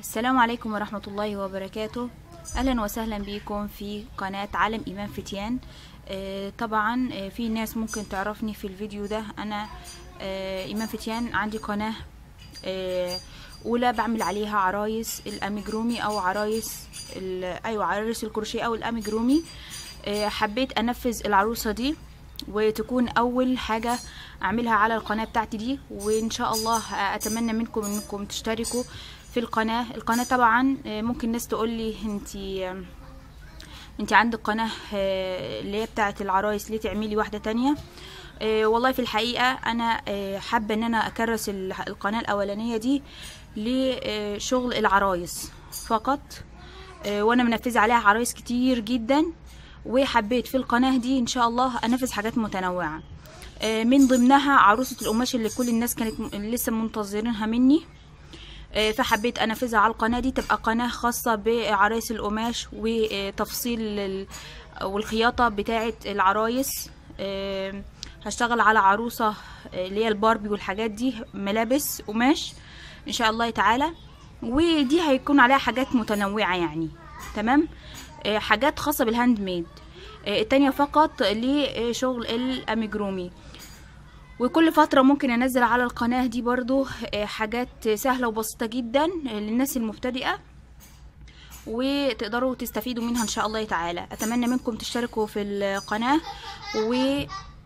السلام عليكم ورحمة الله وبركاته أهلا وسهلا بكم في قناة عالم إيمان فتيان آه، طبعا آه، في ناس ممكن تعرفني في الفيديو ده أنا آه، إيمان فتيان عندي قناة آه، أولى بعمل عليها عرايس الأميجرومي أو عرايس ال- أيوة عرايس الكروشيه أو الأميجرومي آه، حبيت أنفذ العروسة دي وتكون أول حاجة أعملها على القناة بتاعتي دي وإن شاء الله أتمنى منكم إنكم تشتركوا في القناة القناة طبعا آه، ممكن ناس تقول لي انتي آم، انت عندك قناة آه، اللي هي بتاعة العرايس ليه تعملي واحدة تانية آه، والله في الحقيقة انا آه، حابة ان انا اكرس ال- القناة الاولانية دي لشغل العرايس فقط آه، وانا منفذة عليها عرايس كتير جدا وحبيت في القناة دي ان شاء الله انفذ حاجات متنوعة آه، من ضمنها عروسة القماش اللي كل الناس كانت م- لسه منتظرينها مني آه، فحبيت انفذها على القناه دي تبقى قناه خاصه بعرايس القماش وتفصيل ال- والخياطه بتاعه العرايس آه، هشتغل على عروسه آه، اللي هي الباربي والحاجات دي ملابس قماش ان شاء الله تعالى ودي هيكون عليها حاجات متنوعه يعني تمام آه، حاجات خاصه بالهاند ميد آه، التانية فقط لشغل الاميجرومي وكل فترة ممكن انزل على القناة دي برضو آه، حاجات سهلة وبسيطة جدا آه، للناس المبتدئة وتقدروا تستفيدوا منها ان شاء الله تعالى اتمنى منكم تشتركوا في القناة و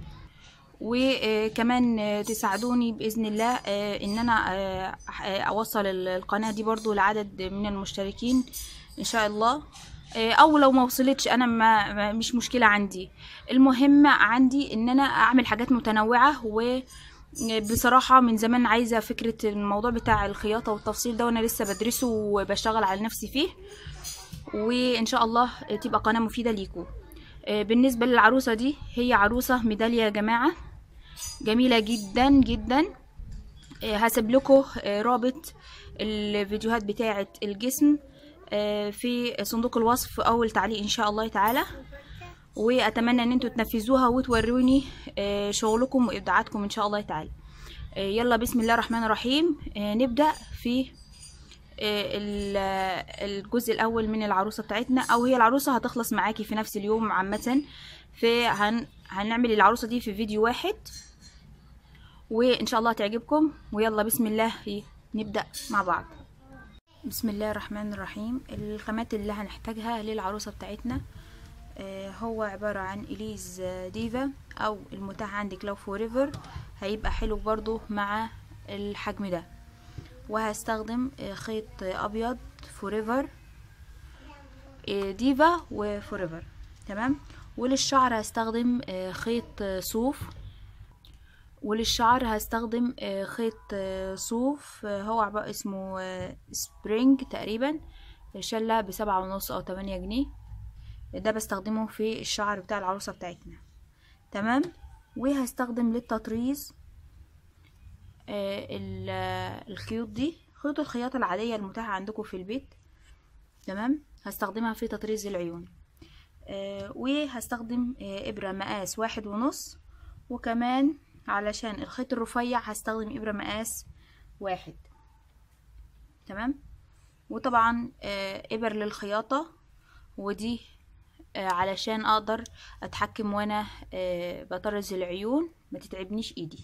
وكمان آه، تساعدوني باذن الله آه، ان انا آه، آه، اوصل ال- القناه دي برضو لعدد من المشتركين ان شاء الله آه، او لو ما وصلتش انا ما ما- مش مشكله عندي المهم عندي ان انا اعمل حاجات متنوعه و بصراحة من زمان عايزة فكرة الموضوع بتاع الخياطة والتفصيل ده وانا لسه بدرسه وبشتغل على نفسي فيه وان شاء الله تبقى قناة مفيدة ليكم آه، بالنسبة للعروسة دي هي عروسة ميدالية يا جماعة جميلة جدا جدا آه، هسيب لكم آه، رابط الفيديوهات بتاعة الجسم آه، في صندوق الوصف اول تعليق ان شاء الله تعالى واتمنى ان انتوا تنفذوها وتوروني آه، شغلكم وابداعاتكم ان شاء الله تعالى آه، يلا بسم الله الرحمن الرحيم آه، نبدا في آه، ال- آه، الجزء الاول من العروسه بتاعتنا او هي العروسه هتخلص معاكي في نفس اليوم عامه فهن هنعمل العروسه دي في فيديو واحد وان شاء الله تعجبكم ويلا بسم الله نبدا مع بعض بسم الله الرحمن الرحيم الخامات اللي هنحتاجها للعروسه بتاعتنا آه، هو عبارة عن إليز آه، ديفا أو المتاح عندك لو فوريفر هيبقى حلو برضو مع الحجم ده وهستخدم آه، خيط آه، أبيض فوريفر آه، ديفا وفوريفر تمام وللشعر هستخدم آه، خيط آه، صوف وللشعر هستخدم آه، خيط آه، صوف آه، هو عبارة اسمه آه، سبرينج تقريبا شلة بسبعة ونص أو تمانية جنيه ده بستخدمه في الشعر بتاع العروسة بتاعتنا تمام وهستخدم للتطريز آه، ال- آه، الخيوط دي خيوط الخياطة العادية المتاحة عندكم في البيت تمام هستخدمها في تطريز العيون آه، وهستخدم آه، إبرة مقاس واحد ونص وكمان علشان الخيط الرفيع هستخدم إبرة مقاس واحد تمام وطبعا آه، إبر للخياطة ودي آه، علشان اقدر اتحكم وانا آه، بطرز العيون ما تتعبنيش ايدي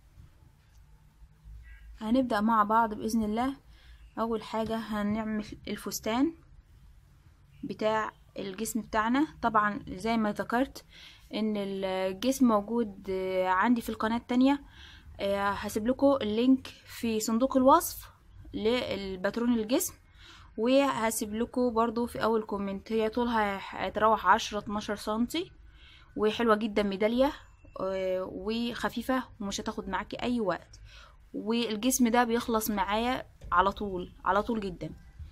هنبدأ مع بعض بإذن الله أول حاجة هنعمل الفستان بتاع الجسم بتاعنا طبعا زي ما ذكرت ان الجسم موجود آه، عندي في القناة التانية آه، هسيب لكم اللينك في صندوق الوصف للباترون الجسم وهسيب لكم برضو في اول كومنت هي طولها هيتراوح عشرة اتناشر سنتي وحلوة جدا ميدالية آه، وخفيفة ومش هتاخد معاكي اي وقت والجسم ده بيخلص معايا على طول على طول جدا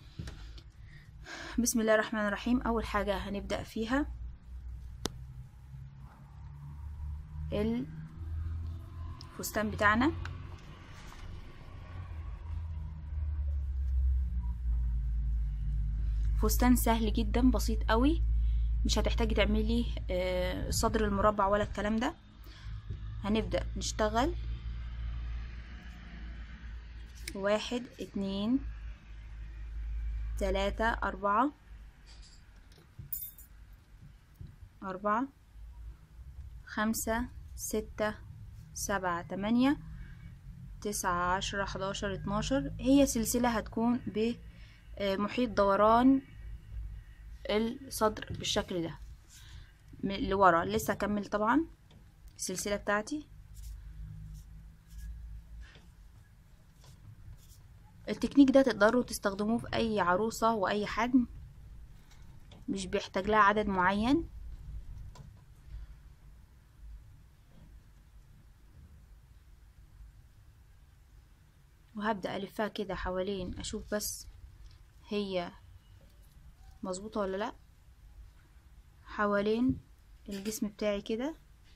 بسم الله الرحمن الرحيم اول حاجة هنبدأ فيها الفستان بتاعنا فستان سهل جدا بسيط قوي مش هتحتاجي تعملي آه، الصدر المربع ولا الكلام ده هنبدأ نشتغل واحد اتنين تلاتة أربعة أربعة خمسة ستة سبعة تمانية تسعة عشرة حداشر اتناشر هي سلسلة هتكون بمحيط دوران الصدر بالشكل ده من لورا لسه هكمل طبعا السلسلة بتاعتي التكنيك ده تقدروا تستخدموه في اي عروسة واي حجم مش بيحتاج لها عدد معين وهبدأ ألفها كده حوالين أشوف بس هي مظبوطة ولا لأ حوالين الجسم بتاعي كده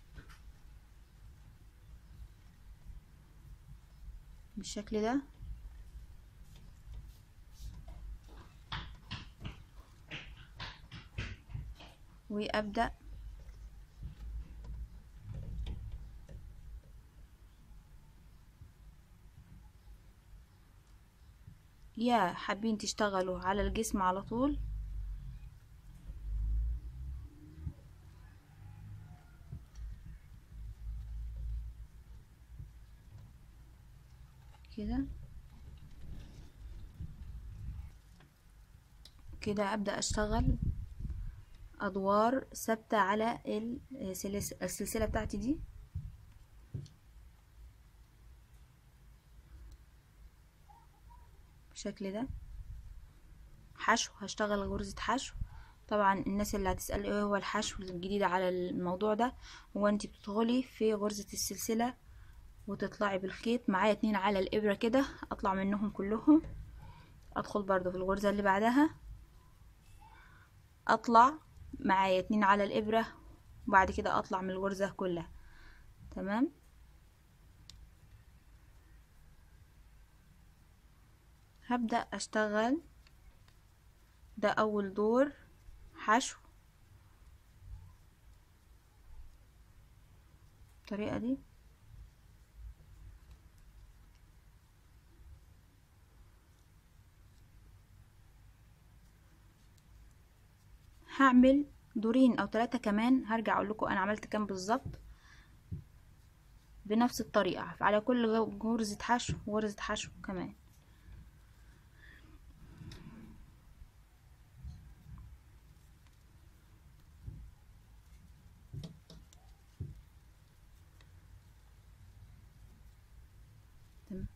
بالشكل ده وأبدأ يا حابين تشتغلوا على الجسم على طول كده كده أبدأ أشتغل أدوار ثابتة على السلس- السلسلة بتاعتي دي بالشكل ده حشو هشتغل غرزة حشو طبعا الناس اللي هتسأل ايه هو الحشو الجديد على الموضوع ده هو انت بتدخلي في غرزة السلسلة وتطلعي بالخيط معايا اتنين على الابرة كده اطلع منهم كلهم ادخل برضو في الغرزة اللي بعدها اطلع معايا اتنين على الابرة وبعد كده اطلع من الغرزة كلها تمام هبدأ اشتغل ده اول دور حشو الطريقة دي هعمل دورين او ثلاثة كمان هرجع اقول لكم انا عملت كام بالظبط بنفس الطريقة على كل غرزة حشو غرزة حشو كمان تمام.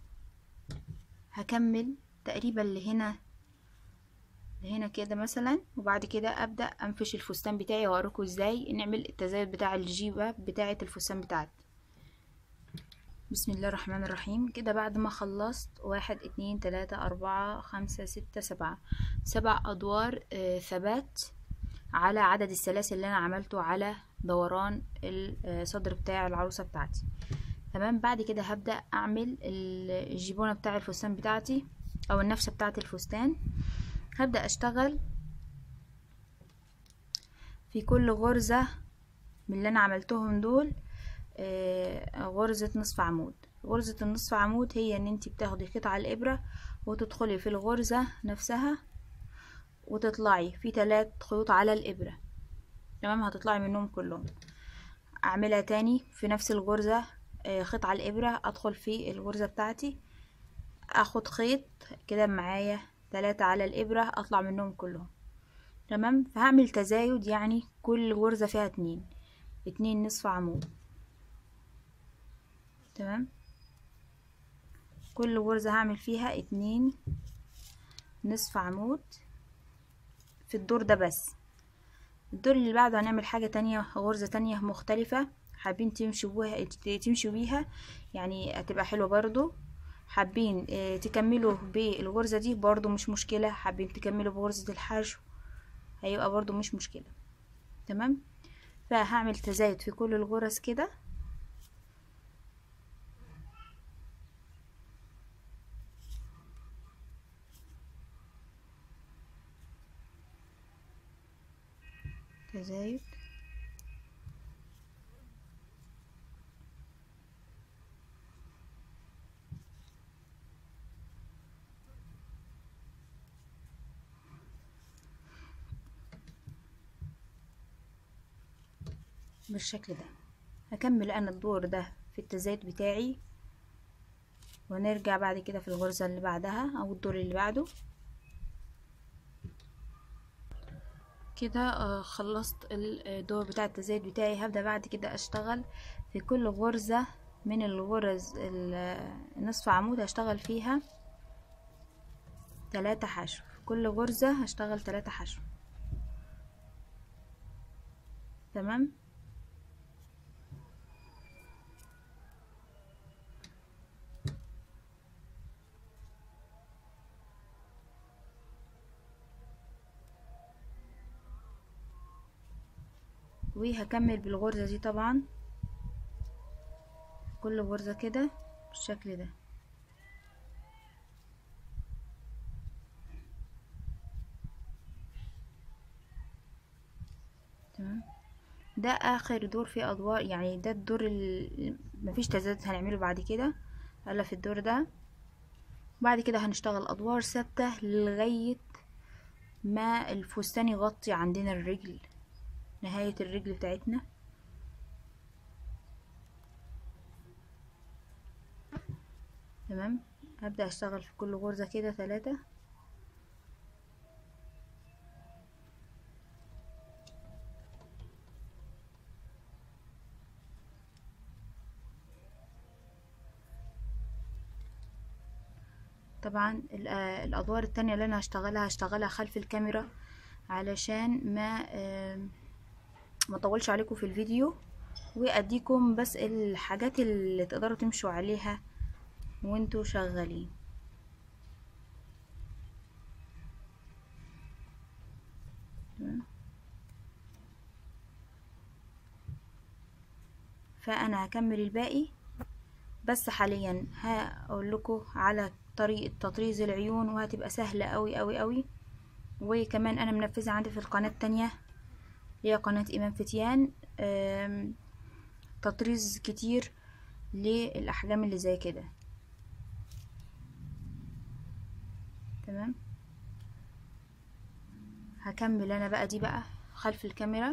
هكمل تقريبا لهنا لهنا كده مثلا وبعد كده ابدا انفش الفستان بتاعي واوريكم ازاي نعمل التزايد بتاع الجيبه بتاعه الفستان بتاعتي بسم الله الرحمن الرحيم كده بعد ما خلصت واحد اتنين تلاتة اربعة خمسة ستة سبعة سبع ادوار آه ثبات على عدد السلاسل اللي انا عملته على دوران الصدر بتاع العروسة بتاعتي تمام بعد كده هبدأ اعمل الجيبونة بتاع الفستان بتاعتي او النفسة بتاعة الفستان هبدأ اشتغل في كل غرزة من اللي انا عملتهم دول آه غرزة نصف عمود غرزة النصف عمود هي ان انت بتاخدي قطعة الابرة وتدخلي في الغرزة نفسها وتطلعي في ثلاث خيوط على الابرة تمام هتطلعي منهم كلهم اعملها تاني في نفس الغرزة آه خيط على الابرة ادخل في الغرزة بتاعتي اخد خيط كده معايا ثلاثة على الابرة اطلع منهم كلهم تمام فهعمل تزايد يعني كل غرزة فيها اتنين اتنين نصف عمود تمام كل غرزة هعمل فيها اتنين نصف عمود في الدور ده بس الدور اللي بعده هنعمل حاجة تانية غرزة تانية مختلفة حابين تمشوا بيها تمشوا بيها يعني هتبقى حلوة برضو حابين تكملوا بالغرزة دي برضو مش مشكلة حابين تكملوا بغرزة الحشو هيبقى برضو مش مشكلة تمام فهعمل تزايد في كل الغرز كده تزايد بالشكل ده هكمل انا الدور ده في التزايد بتاعي ونرجع بعد كده في الغرزة اللي بعدها او الدور اللي بعده كده آه، خلصت الدور بتاع التزايد بتاعي هبدأ بعد كده اشتغل في كل غرزة من الغرز ال- نصف عمود هشتغل فيها تلاتة حشو في كل غرزة هشتغل تلاتة حشو تمام وهكمل بالغرزة دي طبعا كل غرزة كده بالشكل ده تمام ده اخر دور في ادوار يعني ده الدور اللي مفيش تزايد هنعمله بعد كده هلا في الدور ده بعد كده هنشتغل ادوار ثابته لغايه ما الفستان يغطي عندنا الرجل نهايه الرجل بتاعتنا تمام هبدأ اشتغل في كل غرزة كده ثلاثة طبعا ال- آه، الادوار التانية اللي انا هشتغلها هشتغلها خلف الكاميرا علشان ما آم، ما اطولش عليكم في الفيديو واديكم بس الحاجات اللي تقدروا تمشوا عليها وانتوا شغالين تمام؟ فانا هكمل الباقي بس حاليا هقول لكم على طريقة تطريز العيون وهتبقى سهلة قوي قوي قوي وكمان انا منفذة عندي في القناة التانية هي قناة ايمان فتيان آم، تطريز كتير للاحجام اللي زي كده تمام هكمل انا بقى دي بقى خلف الكاميرا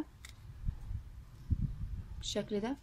بالشكل ده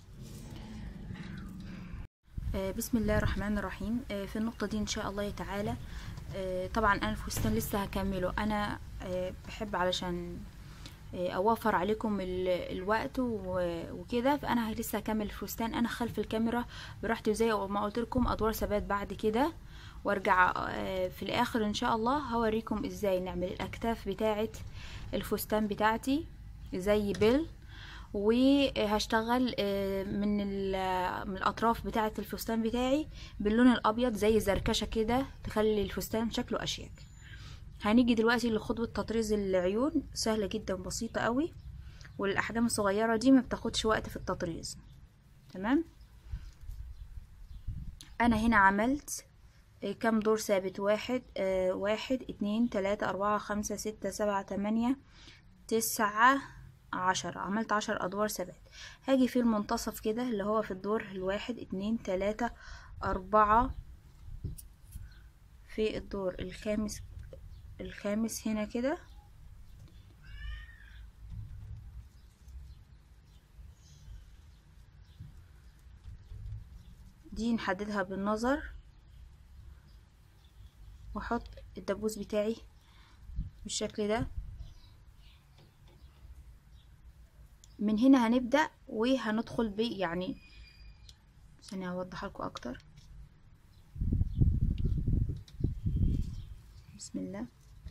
آه، بسم الله الرحمن الرحيم آه، في النقطة دي إن شاء الله تعالى آه، طبعا أنا الفستان لسه هكمله أنا آه، بحب علشان آه، أوفر عليكم ال- الوقت و- وكده فأنا لسه هكمل الفستان أنا خلف الكاميرا براحتي وزي ما قلت لكم أدوار ثبات بعد كده وارجع آه، في الآخر إن شاء الله هوريكم إزاي نعمل الأكتاف بتاعة الفستان بتاعتي زي بيل وهشتغل آه، من ال- من الاطراف بتاعه الفستان بتاعي باللون الابيض زي زركشه كده تخلي الفستان شكله اشيك هنيجي دلوقتي لخطوه تطريز العيون سهله جدا بسيطه قوي والاحجام الصغيره دي ما بتاخدش وقت في التطريز تمام انا هنا عملت آه، كام دور ثابت واحد آه واحد اتنين تلاتة اربعة خمسة ستة سبعة تمانية تسعة عشر عملت عشر ادوار ثبات هاجي في المنتصف كده اللي هو في الدور الواحد اتنين تلاتة اربعة في الدور الخامس الخامس هنا كده دي نحددها بالنظر واحط الدبوس بتاعي بالشكل ده من هنا هنبدأ وهندخل ب يعني ثانية هوضح لكم اكتر بسم الله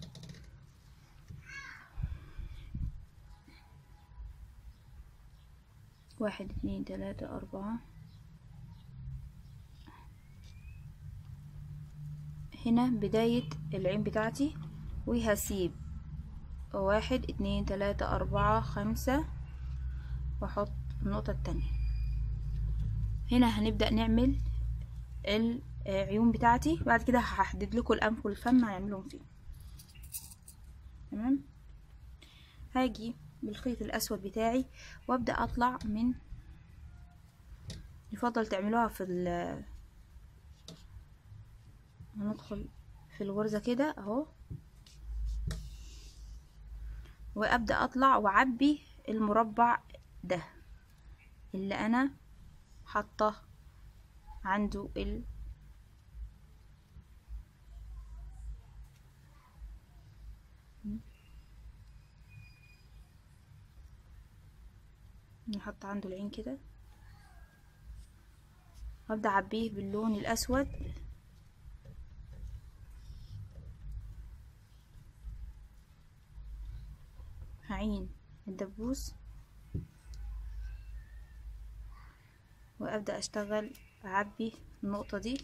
واحد اتنين تلاتة اربعة هنا بداية العين بتاعتي وهسيب واحد اتنين تلاتة اربعة خمسة واحط النقطة التانية هنا هنبدأ نعمل العيون بتاعتي بعد كده هحدد لكم الانف والفم هنعملهم فين تمام هاجي بالخيط الاسود بتاعي وابدأ اطلع من يفضل تعملوها في ال هندخل في الغرزة كده اهو وابدأ اطلع واعبي المربع ده اللي انا حاطه عنده ال نحط عنده العين كده وابدا اعبيه باللون الاسود هعين الدبوس وابدا اشتغل اعبي النقطه دي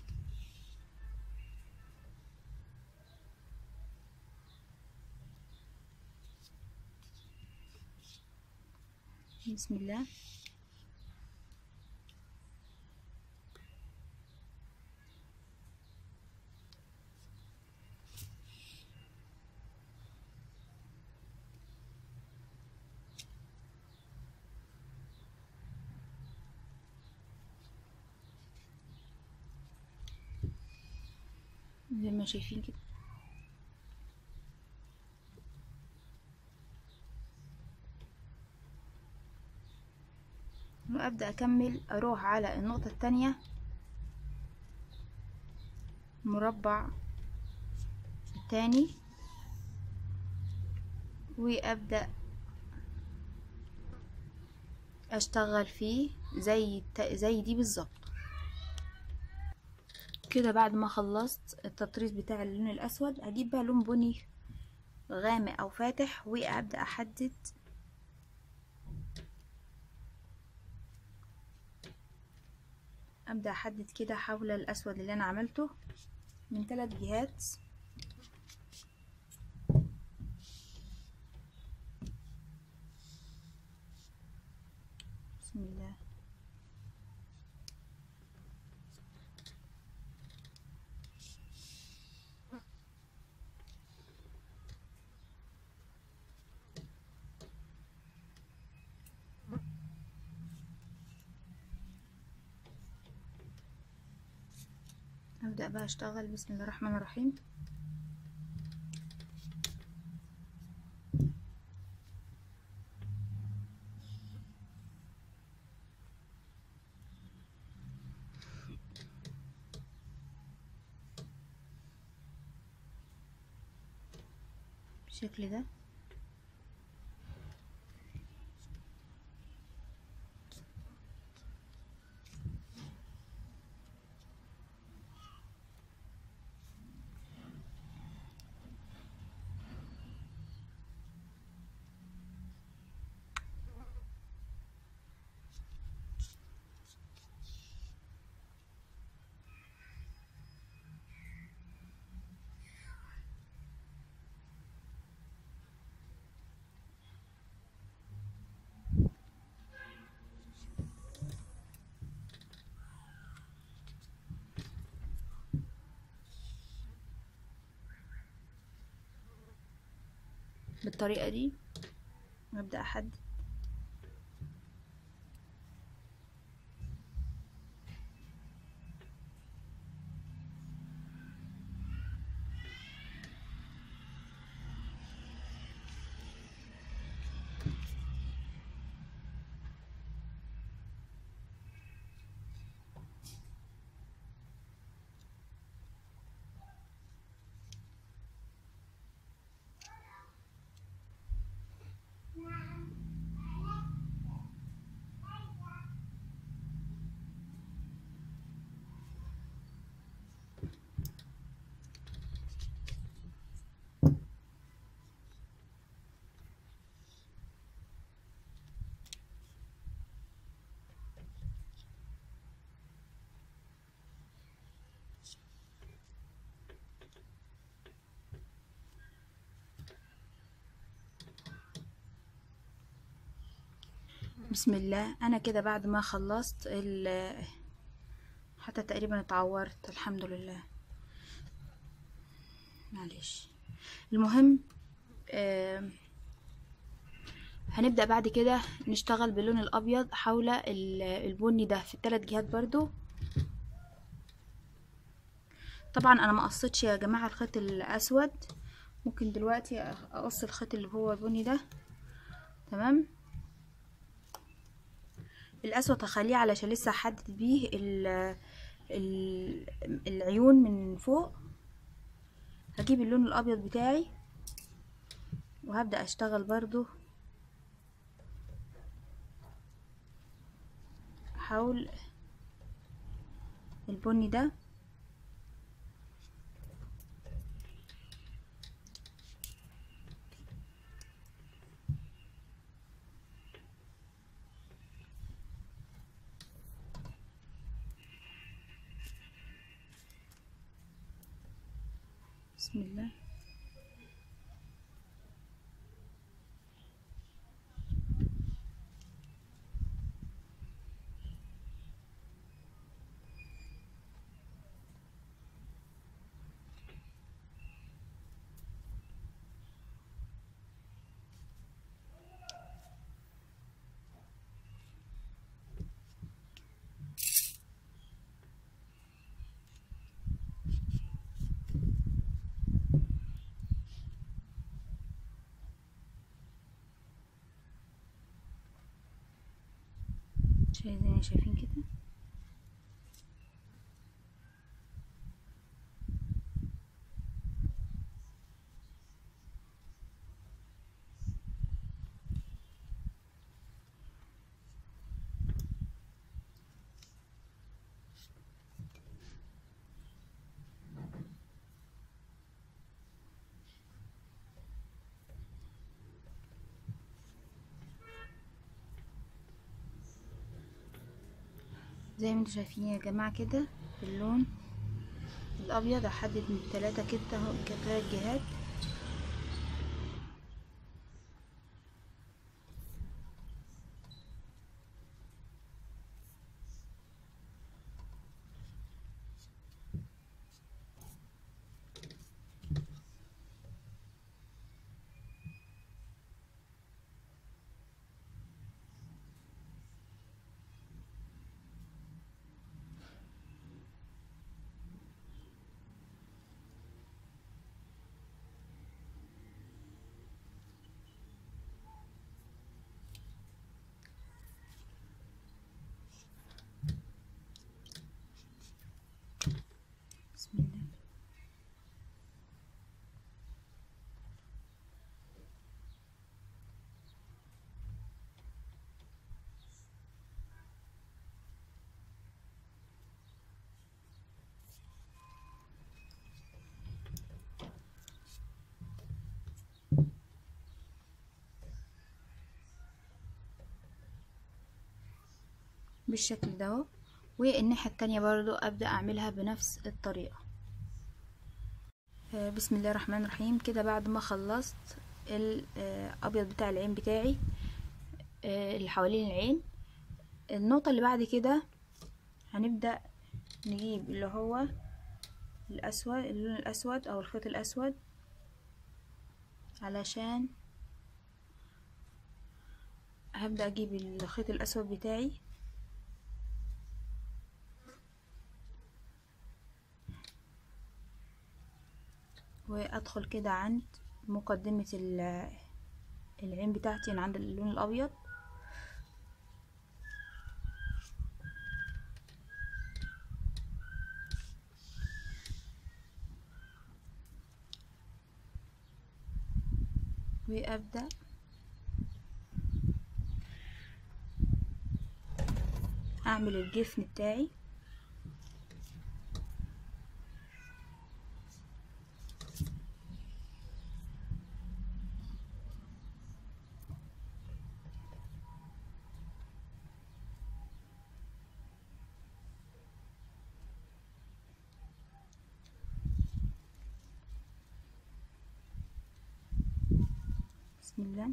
بسم الله زي ما شايفين كده وابدا اكمل اروح على النقطة التانية مربع التاني وابدا اشتغل فيه زي زي دي بالظبط كده بعد ما خلصت التطريز بتاع اللون الاسود هجيب بقى لون بني غامق او فاتح وابدا احدد ابدا احدد كده حول الاسود اللي انا عملته من ثلاث جهات بسم الله ابدا بقى اشتغل بسم الله الرحمن الرحيم بالشكل ده بالطريقة دي وابدأ احدد بسم الله انا كده بعد ما خلصت ال حتى تقريبا اتعورت الحمد لله معلش المهم آه هنبدأ بعد كده نشتغل باللون الابيض حول ال- البني ده في الثلاث جهات برضو طبعا انا ما قصيتش يا جماعة الخيط الاسود ممكن دلوقتي اقص الخيط اللي هو البني ده تمام الاسود هخليه علشان لسه هحدد بيه ال- ال- العيون من فوق هجيب اللون الابيض بتاعي وهبدأ اشتغل برضو حول البني ده بسم الله شايفين شايفين كده زي ما انتوا شايفين يا جماعة كده اللون الابيض هحدد من تلاتة كده اهو كده جهات بسم الله بالشكل ده اهو والناحية التانية برضو أبدأ أعملها بنفس الطريقة آه، بسم الله الرحمن الرحيم كده بعد ما خلصت الأبيض بتاع العين بتاعي آه، اللي حوالين العين النقطة اللي بعد كده هنبدأ نجيب اللي هو الأسود اللون الأسود أو الخيط الأسود علشان هبدأ أجيب الخيط الأسود بتاعي وادخل كده عند مقدمة ال- العين بتاعتي من عند اللون الابيض وابدأ اعمل الجفن بتاعي بسم الله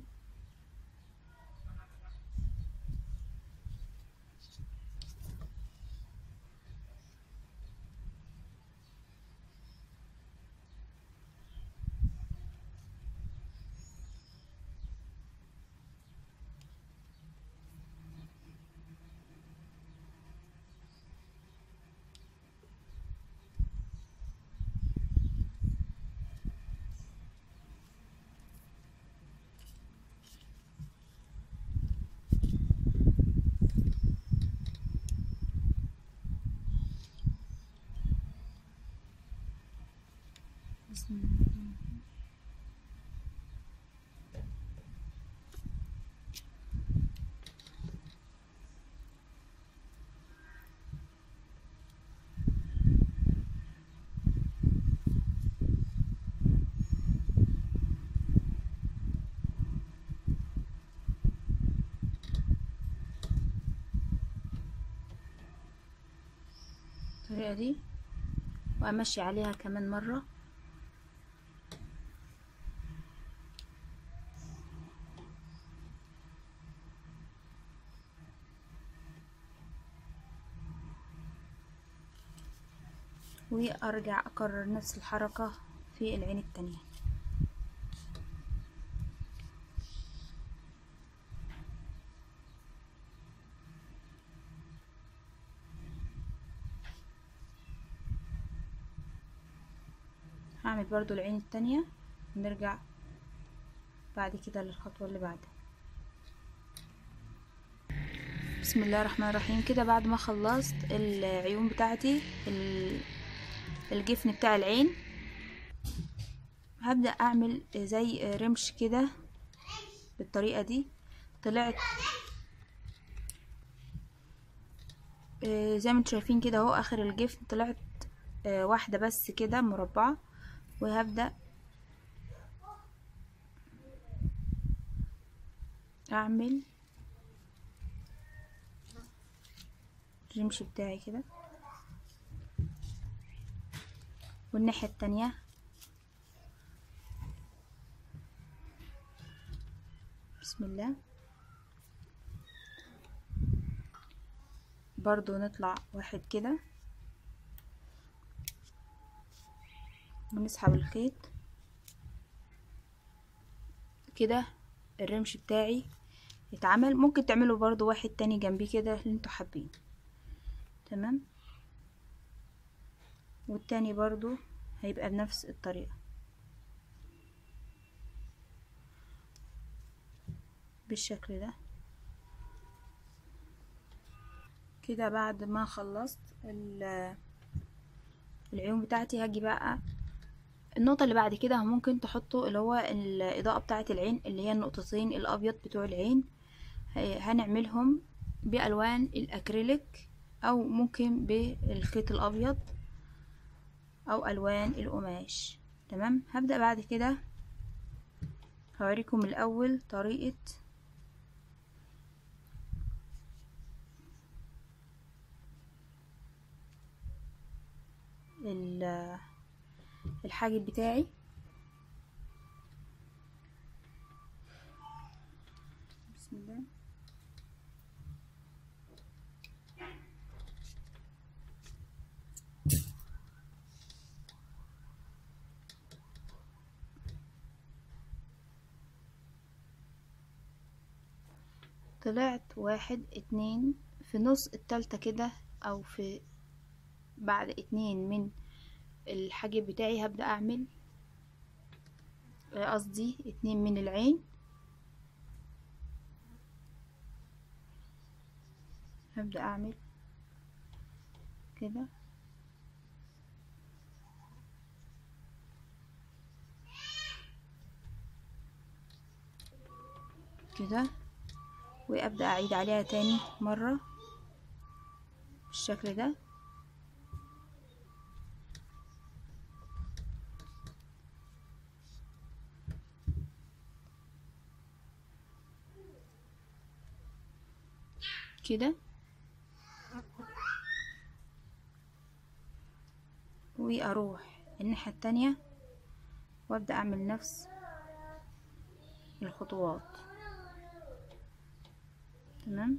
الطريقة دي وامشي عليها كمان مرة وارجع اكرر نفس الحركة في العين التانية هعمل برضو العين التانية ونرجع بعد كده للخطوة اللي بعدها بسم الله الرحمن الرحيم كده بعد ما خلصت العيون بتاعتي ال- الجفن بتاع العين هبدأ اعمل زي رمش كده بالطريقة دي طلعت آه، زي ما انتم شايفين كده اهو اخر الجفن طلعت آه، واحدة بس كده مربعة وهبدأ اعمل الرمش بتاعي كده والناحية التانية بسم الله برضو نطلع واحد كده ونسحب الخيط كده الرمش بتاعي يتعمل ممكن تعملوا برضو واحد تاني جنبيه كده اللي انتوا حابين تمام والتاني برضو هيبقى بنفس الطريقة بالشكل ده كده بعد ما خلصت ال- العيون بتاعتي هاجي بقى النقطة اللي بعد كده ممكن تحطوا اللي هو الإضاءة بتاعة العين اللي هي النقطتين الأبيض بتوع العين ه- هنعملهم بألوان الأكريليك أو ممكن بالخيط الأبيض أو ألوان القماش تمام هبدأ بعد كده هوريكم الأول طريقة ال- الحاجب بتاعي بسم الله طلعت واحد اتنين في نص التالتة كده او في بعد اتنين من الحاجب بتاعي هبدأ اعمل قصدي اتنين من العين هبدأ اعمل كده كده وابدأ اعيد عليها تاني مرة بالشكل ده كده واروح الناحية التانية وابدأ اعمل نفس الخطوات تمام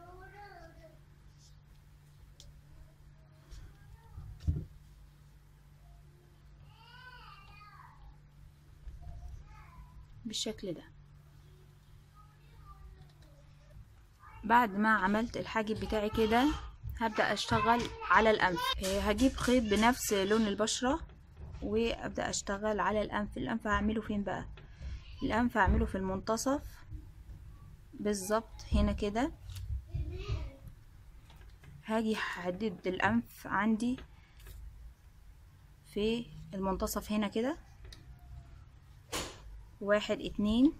بالشكل ده بعد ما عملت الحاجب بتاعي كده هبدأ اشتغل على الانف آه، هجيب خيط بنفس لون البشرة وابدأ اشتغل على الانف الانف هعمله فين بقى الانف هعمله في المنتصف بالظبط هنا كده هاجي احدد الانف عندي في المنتصف هنا كده واحد اتنين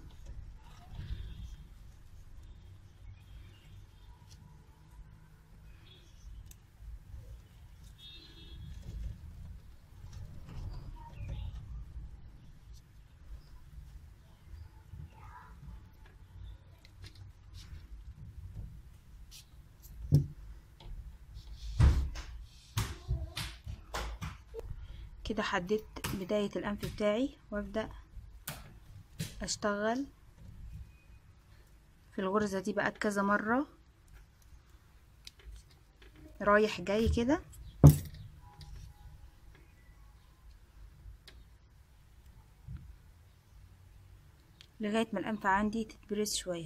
كده حددت بداية الأنف بتاعي وأبدأ أشتغل في الغرزة دي بقى كذا مرة رايح جاي كده لغاية ما الأنف عندي تتبرز شوية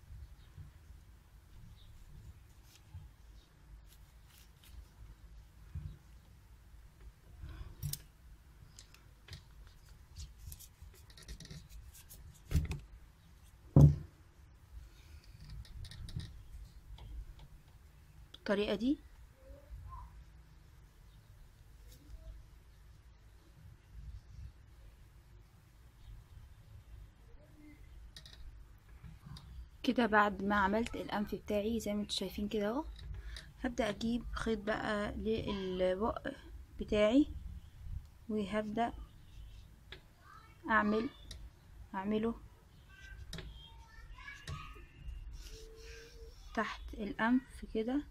بالطريقة دي كده بعد ما عملت الأنف بتاعي زي ما انتوا شايفين كده اهو هبدأ أجيب خيط بقى للبق بتاعي وهبدأ أعمل أعمله تحت الأنف كده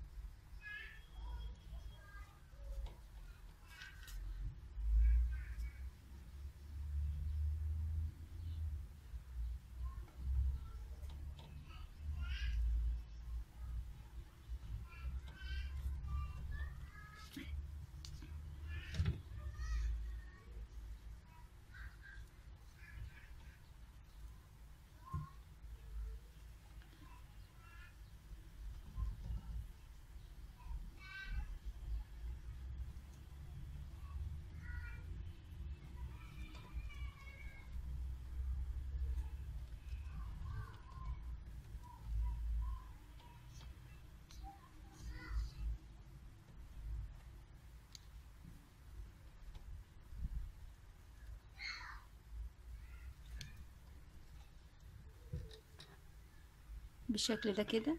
بالشكل ده كده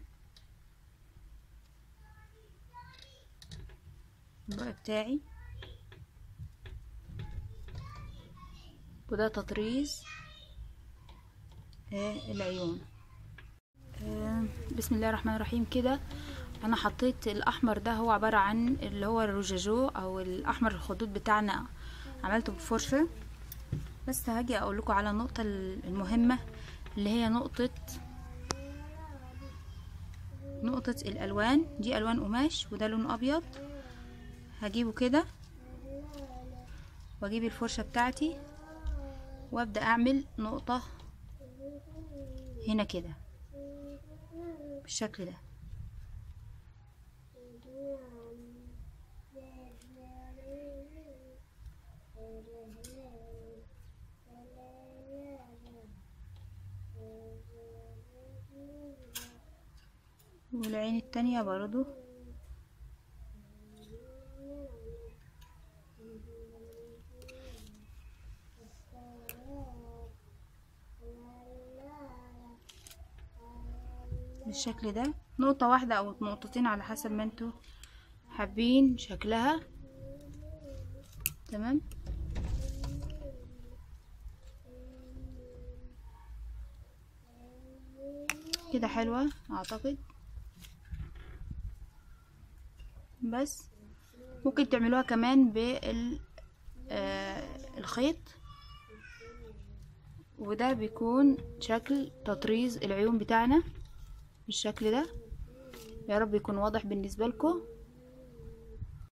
البق بتاعي وده تطريز آه العيون آه بسم الله الرحمن الرحيم كده انا حطيت الاحمر ده هو عبارة عن اللي هو الروجاجو او الاحمر الخدود بتاعنا عملته بفرشة بس هاجي اقول لكم على النقطة المهمة اللي هي نقطة نقطة الألوان دي ألوان قماش وده لون أبيض هجيبه كده واجيب الفرشة بتاعتي وابدأ أعمل نقطة هنا كده بالشكل ده والعين التانية برضو بالشكل ده نقطة واحدة او نقطتين على حسب ما انتوا حابين شكلها تمام كده حلوة اعتقد بس ممكن تعملوها كمان بال آه الخيط وده بيكون شكل تطريز العيون بتاعنا بالشكل ده يا رب يكون واضح بالنسبة لكم